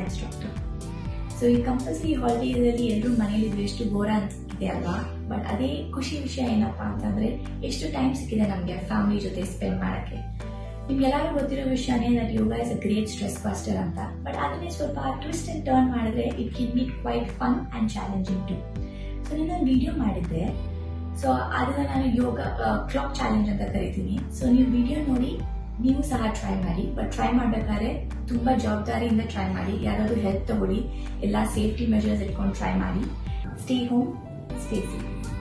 instructor so ಈ compulsory ಹಾಲಿಡೇಸಲ್ಲಿ ಎಲ್ಲರೂ ಮನೇಲಿದ್ರು ಎಷ್ಟು ಬೋರ ಇದೆ ಅಲ್ವಾ ಬಟ್ ಅದೇ ಖುಷಿ ವಿಷಯ ಏನಪ್ಪಾ ಅಂತಂದ್ರೆ ಎಷ್ಟು ಟೈಮ್ ಸಿಕ್ಕಿದೆ ನಮಗೆ ಫ್ಯಾಮಿಲಿ ಜೊತೆ ಸ್ಪೆಂಡ್ ಮಾಡೋಕ್ಕೆ ನಿಮ್ಗೆಲ್ಲರೂ ಗೊತ್ತಿರೋ ವಿಷಯನೇ that yoga is a great stress buster ಅಂತ ಬಟ್ ಅದನ್ನೇ ಸ್ವಲ್ಪ ಟ್ವಿಸ್ಟ್ ಅಂಡ್ ಟರ್ನ್ ಮಾಡಿದ್ರೆ it can be quite fun and challenging too so ನಾನು ವಿಡಿಯೋ ಮಾಡಿದ್ದೆ ಸೊ ಅದನ್ನ ನಾನು ಯೋಗ ಕ್ಲಾಕ್ ಚಾಲೆಂಜ್ ಅಂತ ಕರಿತೀನಿ ಸೊ ನೀವು ವಿಡಿಯೋ ನೋಡಿ ನೀವು ಸಹ ಟ್ರೈ ಮಾಡಿ ಬಟ್ ಟ್ರೈ ಮಾಡ್ಬೇಕಾದ್ರೆ ತುಂಬಾ ಜವಾಬ್ದಾರಿಯಿಂದ ಟ್ರೈ ಮಾಡಿ ಯಾರಾದ್ರೂ ಹೆಲ್ಪ್ ತಗೊಳ್ಳಿ ಎಲ್ಲ ಸೇಫ್ಟಿ ಮೆಷರ್ಸ್ ಇಟ್ಕೊಂಡು ಟ್ರೈ ಮಾಡಿ ಸ್ಟೇ ಹೋಮ್ ಸ್ಟೇ ಸೇಫ್